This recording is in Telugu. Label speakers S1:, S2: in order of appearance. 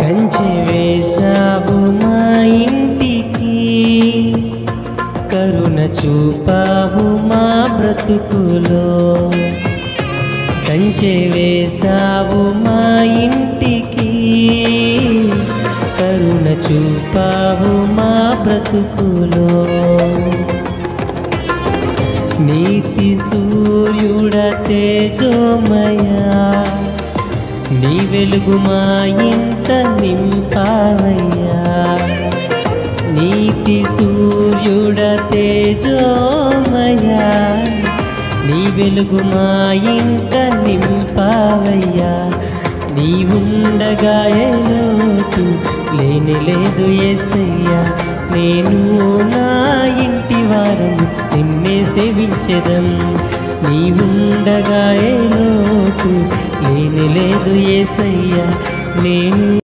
S1: కంచె వేసావు మా ఇంటికి కరుణ చూపావు మా బ్రతుకులో కంచె వేసావు మా ఇంటికి కరుణ చూపావు మా బ్రతుకులో నీతి సూర్యుడ తేజోమయా నీ వెలుగు మా ఇంట నింపావయ్యా నీతి సూర్యుడ తేజోమయా నీ వెలుగు మా ఇంట నింపావయ్యా నీ ఉండగా ఎలోటు లేని లేదు ఎసయ్యా నేను నా ఇంటి వారము నిన్నే సేవించెదం నీ ఉండగా ఎలోటు లేని లేదు ఏసయ్యా నేను